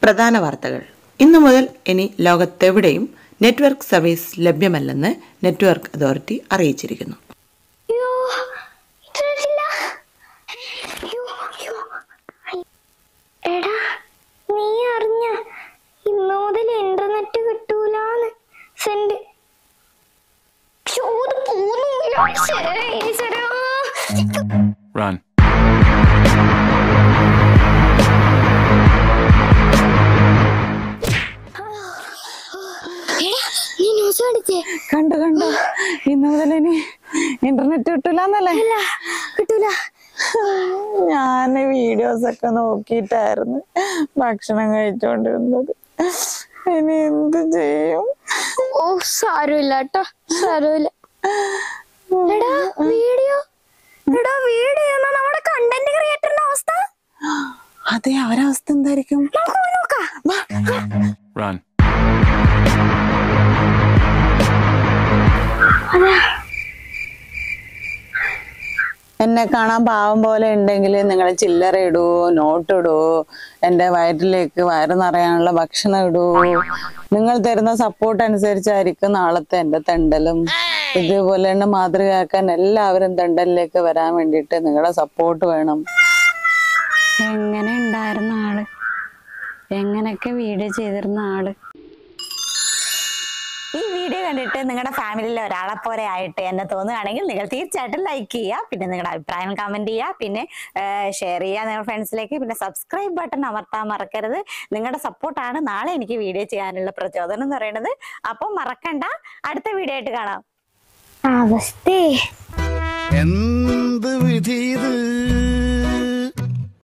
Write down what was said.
പ്രധാന വാർത്തകൾ ഇന്നു മുതൽ ഇനി ലോകത്തെവിടെയും നെറ്റ്വർക്ക് സർവീസ് ലഭ്യമല്ലെന്ന് നെറ്റ്വർക്ക് അതോറിറ്റി അറിയിച്ചിരിക്കുന്നു അയ്യോ ഇന്റർനെറ്റ് ഇല്ല അയ്യോ അയ്യോ എടാ നീ അറിഞ്ഞ ഇന്നു മുതൽ ഇന്റർനെറ്റ് കിട്ടൂലാന്ന് സെന്റ് ചോറ് പോന്നുമില്ല ശരി, ഈശ്വരാ. Run. എടാ, നീ ന്യൂസ് കണ്ടിച്ചേ കണ്ടു കണ്ടു ഇന്ന് മുതൽ ഇനി ഇന്റർനെറ്റ് കിട്ടൂലെന്നല്ലേ ഇല്ല കിട്ടൂല ഞാൻ വീഡിയോസ് ഒക്കെ നോക്കിയിട്ടായിരുന്നു ഭക്ഷണം കഴിച്ചോണ്ടിരുന്നത് ഇനി എന്ത് ചെയ്യും ഓ സാരമില്ല കേട്ടോ സാരമില്ല എടാ വീഡിയോ എടാ വീഡിയോ എന്നാ നമ്മുടെ കണ്ടന്റ് ക്രിയേറ്ററിന്റെ അവസ്ഥ അതെ അവരവസ്ഥ എന്തായിരിക്കും നമുക്ക് പോയി നോക്കാം Run. എന്നെ കാണാൻ പാവം പോലെ ഉണ്ടെങ്കിൽ നിങ്ങൾ ചില്ലറ ഇടുവോ നോട്ട് ഇടുവോ എൻ്റെ വയറ്റിലേക്ക് വയറ് നിറയാനുള്ള ഭക്ഷണം ഇടുവോ നിങ്ങൾ തരുന്ന സപ്പോർട്ട് അനുസരിച്ചായിരിക്കും നാളത്തെ എൻ്റെ തെണ്ടലും ഇതുപോലെ തന്നെ മാതൃകയാക്കാൻ എല്ലാവരും തെണ്ടലിലേക്ക് വരാൻ വേണ്ടിയിട്ട് നിങ്ങളുടെ സപ്പോർട്ട് വേണം എങ്ങനെ ഉണ്ടായിരുന്ന ആള് എങ്ങനെയൊക്കെ വീഡിയോ ചെയ്തിരുന്ന ആള് ഈ വീഡിയോ കണ്ടിട്ട് നിങ്ങളുടെ ഫാമിലിയിലെ ഒരാളെ പോലെ ആയിട്ട് എന്നെ തോന്നുകയാണെങ്കിൽ നിങ്ങൾ തീർച്ചയായിട്ടും ലൈക്ക് ചെയ്യുക പിന്നെ നിങ്ങളുടെ അഭിപ്രായം കമന്റ് ചെയ്യുക പിന്നെ ഷെയർ ചെയ്യുക നിങ്ങളുടെ ഫ്രണ്ട്സിലേക്ക് പിന്നെ സബ്സ്ക്രൈബ് ബട്ടൺ അമർത്താൻ മറക്കരുത് നിങ്ങളുടെ സപ്പോർട്ടാണ് നാളെ എനിക്ക് വീഡിയോ ചെയ്യാനുള്ള പ്രചോദനം എന്ന് പറയുന്നത് അപ്പം മറക്കണ്ട അടുത്ത വീഡിയോ ആയിട്ട് കാണാം അവസ്ഥേ എന്ത് വിധി ഇത്